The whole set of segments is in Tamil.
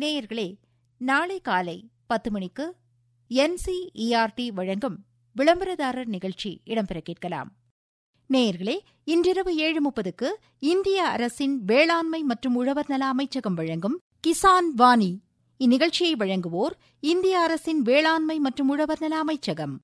நேயர்களே நாளை காலை பத்து மணிக்கு என்சிஇஆர்டி வழங்கும் விளம்பரதாரர் நிகழ்ச்சி இடம்பெற கேட்கலாம் நேயர்களே இன்றிரவு ஏழு முப்பதுக்கு இந்திய அரசின் வேளாண்மை மற்றும் உழவர் நல அமைச்சகம் வழங்கும் கிசான் வாணி இந்நிகழ்ச்சியை வழங்குவோர் இந்திய அரசின் வேளாண்மை மற்றும் உழவர் நல அமைச்சகம்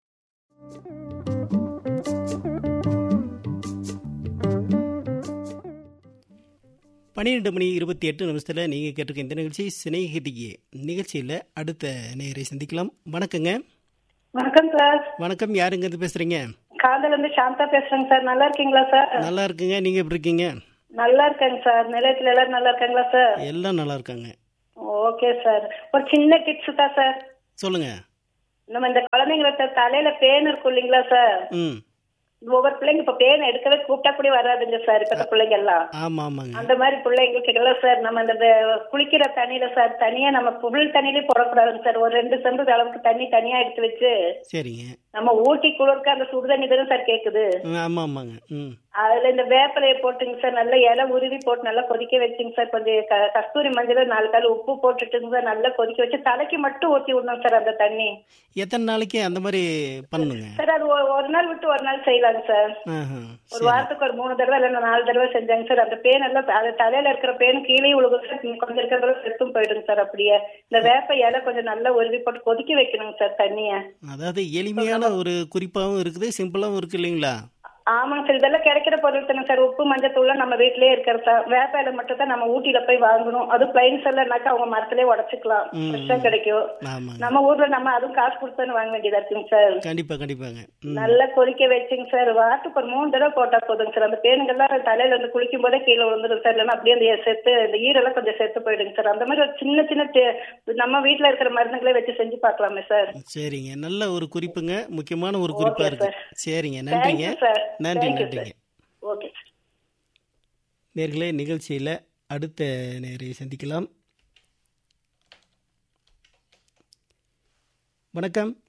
பன்னிரெண்டு மணி இருபத்தி எட்டு நிமிஷத்தில் நீங்கள் கேட்டிருக்க இந்த நிகழ்ச்சி சிநேகிதியே நிகழ்ச்சியில் அடுத்த நேயரை சந்திக்கலாம் வணக்கங்க வணக்கம் சார் வணக்கம் யாருங்கிறது பேசுகிறீங்க காதல இருந்து சாந்தா பேசுறேங்க சார் நல்லா இருக்கீங்களா சார் நல்லா இருக்குங்க நீங்கள் எப்படி இருக்கீங்க நல்லா இருக்கேங்க சார் நிலையத்துல எல்லாரும் நல்லா இருக்காங்களா சார் எல்லாம் நல்லா இருக்காங்க ஓகே சார் ஒரு சின்ன டிப்ஸ் தான் சார் சொல்லுங்கள் நம்ம இந்த குழந்தைங்களுக்கு தலையில பேன் இருக்கும் இல்லைங்களா சார் ம் ஒவ்வொரு பிள்ளைங்க இப்ப பேன் எடுக்கவே கூப்பிட்டா கூட வராதுங்க சார் இப்ப பிள்ளைங்க எல்லாம் ஆமாம் ஆமாங்க அந்த மாதிரி பிள்ளைங்களுக்கு எல்லாம் சார் நம்ம இந்த வே- குளிக்கிற தண்ணியில சார் தனியா நம்ம புல் தண்ணியிலே போடக்கூடாதுங்க சார் ஒரு ரெண்டு செம்பு அளவுக்கு தண்ணி தனியா எடுத்து வச்சு சரிங்க நம்ம ஊட்டி குளிர்க்க அந்த சுடு தண்ணி தானே சார் கேக்குது ம், ஆமாம் ஆமாங்க ம் அதுல இந்த வேப்பிலையை போட்டுங்க சார் நல்லா இலை உருவி போட்டு நல்லா கொதிக்க வச்சுங்க சார் கொஞ்சம் க- கஸ்தூரி மஞ்சள் நாலு கால் உப்பு போட்டுட்டுங்க சார் நல்லா கொதிக்க வச்சு தலைக்கு மட்டும் ஊத்தி விடணும் சார் அந்த தண்ணி எத்தனை நாளைக்கு அந்த மாதிரி பண்ணணுங்க சார் அது ஒ- ஒரு நாள் விட்டு ஒரு நாள் செய்யலாங்க சார் ஆஹா ஒரு வாரத்துக்கு ஒரு மூணு தடவை இல்லைன்னா நாலு தடவை செஞ்சாங்க சார் அந்த பேன் எல்லாம் அது தலையில இருக்கிற பேன் கீழே விழுகும் சார் கொஞ்சம் இருக்கிறதெல்லாம் செத்தும் போயிடுங்க சார் அப்படியே இந்த வேப்ப இலை கொஞ்சம் நல்லா உருவி போட்டு கொதிக்க வைக்கணுங்க சார் தண்ணிய அதாவது எளிமையான ஒரு குறிப்பாகவும் இருக்குது சிம்பிளாகவும் இருக்கு இல்லைங்களா ஆமாங்க சார் இதெல்லாம் கிடைக்கிற பொருள் தானே சார் உப்பு மஞ்சள் தூள் நம்ம வீட்லயே இருக்கிற சார் வேப்ப இலை மட்டும் தான் நம்ம ஊட்டியில போய் வாங்கணும் அது பிளைன்ஸ் எல்லாம்னாக்கா அவங்க மரத்திலே உடச்சுக்கலாம் ஃப்ரெஷ்ஷா கிடைக்கும் ஆமாங்க நம்ம ஊர்ல நம்ம அதுவும் காசு கொடுத்தானு வாங்க வேண்டியதா இருக்குங்க சார் கண்டிப்பாக கண்டிப்பாங்க ம் நல்லா கொதிக்க வச்சுங்க சார் வாரத்துக்கு ஒரு மூணு தடவை போட்டா போதுங்க சார் அந்த பேனுங்கெல்லாம் தலையில இருந்து குளிக்கும் போதே கீழே விழுந்துடும் சார் இல்லைன்னா அப்படியே அந்த செத்து இந்த ஈரெல்லாம் கொஞ்சம் செத்து போயிடுங்க சார் அந்த மாதிரி ஒரு சின்ன சின்ன டே- நம்ம வீட்ல இருக்கிற மருந்துகளே வச்சு செஞ்சு பார்க்கலாமே சார் சரிங்க நல்ல ஒரு குறிப்புங்க முக்கியமான ஒரு குறிப்பாக இருக்கு சரிங்க நன்றிங்க தேங்க்யூ சார் நன்றி தேங்க்யூ நன்றிங்க சார் ஓகே சார் நேர்களே நிகழ்ச்சியில் அடுத்த நேரை சந்திக்கலாம் வணக்கம்